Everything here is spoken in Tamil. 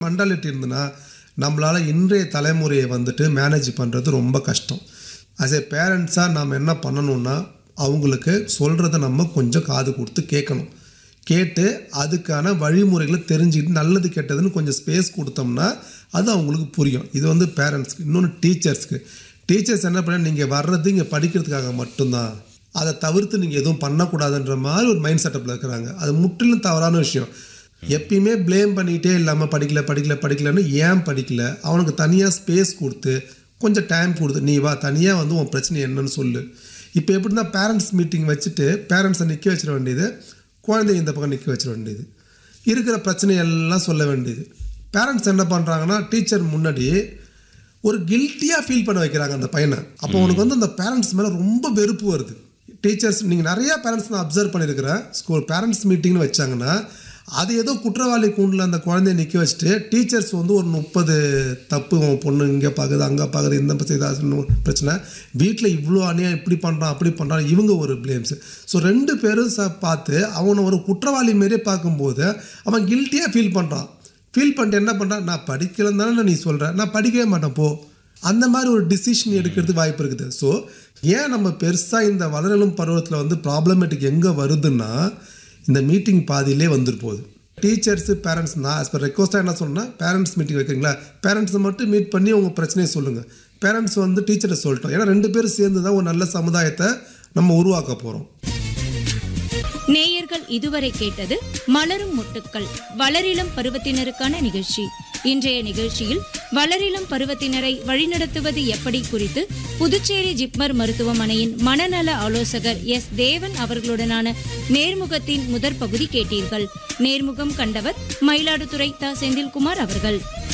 மெண்டாலிட்டி இருந்ததுன்னா நம்மளால் இன்றைய தலைமுறையை வந்துட்டு மேனேஜ் பண்ணுறது ரொம்ப கஷ்டம் ஆஸ் ஏ பேரண்ட்ஸாக நாம் என்ன பண்ணணும்னா அவங்களுக்கு சொல்கிறத நம்ம கொஞ்சம் காது கொடுத்து கேட்கணும் கேட்டு அதுக்கான வழிமுறைகளை தெரிஞ்சுக்கிட்டு நல்லது கெட்டதுன்னு கொஞ்சம் ஸ்பேஸ் கொடுத்தோம்னா அது அவங்களுக்கு புரியும் இது வந்து பேரண்ட்ஸ்க்கு இன்னொன்று டீச்சர்ஸ்க்கு டீச்சர்ஸ் என்ன பண்ண நீங்கள் வர்றது இங்கே படிக்கிறதுக்காக மட்டும்தான் அதை தவிர்த்து நீங்கள் எதுவும் பண்ணக்கூடாதுன்ற மாதிரி ஒரு மைண்ட் செட்டப்பில் இருக்கிறாங்க அது முற்றிலும் தவறான விஷயம் எப்பயுமே ப்ளேம் பண்ணிகிட்டே இல்லாமல் படிக்கல படிக்கல படிக்கலன்னு ஏன் படிக்கல அவனுக்கு தனியாக ஸ்பேஸ் கொடுத்து கொஞ்சம் டைம் கொடுத்து நீ வா தனியாக வந்து உன் பிரச்சனை என்னன்னு சொல்லு இப்போ எப்படின்னா பேரண்ட்ஸ் மீட்டிங் வச்சுட்டு பேரண்ட்ஸை நிற்க வச்சிட வேண்டியது குழந்தைய இந்த பக்கம் நிற்க வச்சிட வேண்டியது இருக்கிற பிரச்சனை எல்லாம் சொல்ல வேண்டியது பேரண்ட்ஸ் என்ன பண்ணுறாங்கன்னா டீச்சர் முன்னாடி ஒரு கில்ட்டியாக ஃபீல் பண்ண வைக்கிறாங்க அந்த பையனை அப்போ உனக்கு வந்து அந்த பேரண்ட்ஸ் மேலே ரொம்ப வெறுப்பு வருது டீச்சர்ஸ் நீங்கள் நிறையா பேரண்ட்ஸ் நான் அப்சர்வ் பண்ணியிருக்கிறேன் ஸ்கூல் பேரண்ட்ஸ் மீட்டிங்னு வச்சாங்கன்னா அது ஏதோ குற்றவாளி கூண்டில் அந்த குழந்தைய நிற்க வச்சுட்டு டீச்சர்ஸ் வந்து ஒரு முப்பது தப்பு உன் பொண்ணு இங்கே பார்க்குது அங்கே பார்க்குது இந்த செய்தாச்சுன்னு ஒரு பிரச்சனை வீட்டில் இவ்வளோ அநியாயம் இப்படி பண்ணுறான் அப்படி பண்ணுறான் இவங்க ஒரு ப்ளேம்ஸ் ஸோ ரெண்டு பேரும் ச பார்த்து அவனை ஒரு குற்றவாளி மாரியே பார்க்கும்போது அவன் கில்ட்டியாக ஃபீல் பண்ணுறான் ஃபீல் பண்ணிட்டு என்ன பண்ணுறான் நான் படிக்கலன்னு தானே நீ சொல்கிற நான் படிக்கவே மாட்டேன் போ அந்த மாதிரி ஒரு டிசிஷன் எடுக்கிறதுக்கு வாய்ப்பு இருக்குது ஸோ ஏன் நம்ம பெருசாக இந்த வளரலும் பருவத்தில் வந்து ப்ராப்ளமேட்டிக் எங்கே வருதுன்னா இந்த மீட்டிங் பாதியிலே வந்துட்டு போகுது டீச்சர்ஸு பேரண்ட்ஸ் நான் ஆஸ் பர் ரெக்வஸ்ட்டாக என்ன சொன்னேன்னா பேரண்ட்ஸ் மீட்டிங் வைக்கிறீங்களா பேரண்ட்ஸை மட்டும் மீட் பண்ணி உங்கள் பிரச்சனையை சொல்லுங்கள் பேரண்ட்ஸ் வந்து டீச்சரை சொல்லிட்டோம் ஏன்னா ரெண்டு பேரும் சேர்ந்து தான் ஒரு நல்ல சமுதாயத்தை நம்ம உருவாக்க போகிறோம் நேயர்கள் இதுவரை கேட்டது மலரும் முட்டுக்கள் வளரிளம் பருவத்தினருக்கான நிகழ்ச்சி இன்றைய நிகழ்ச்சியில் வளரிளம் பருவத்தினரை வழிநடத்துவது எப்படி குறித்து புதுச்சேரி ஜிப்மர் மருத்துவமனையின் மனநல ஆலோசகர் எஸ் தேவன் அவர்களுடனான நேர்முகத்தின் முதற் பகுதி கேட்டீர்கள் நேர்முகம் கண்டவர் மயிலாடுதுறை தா செந்தில்குமார் அவர்கள்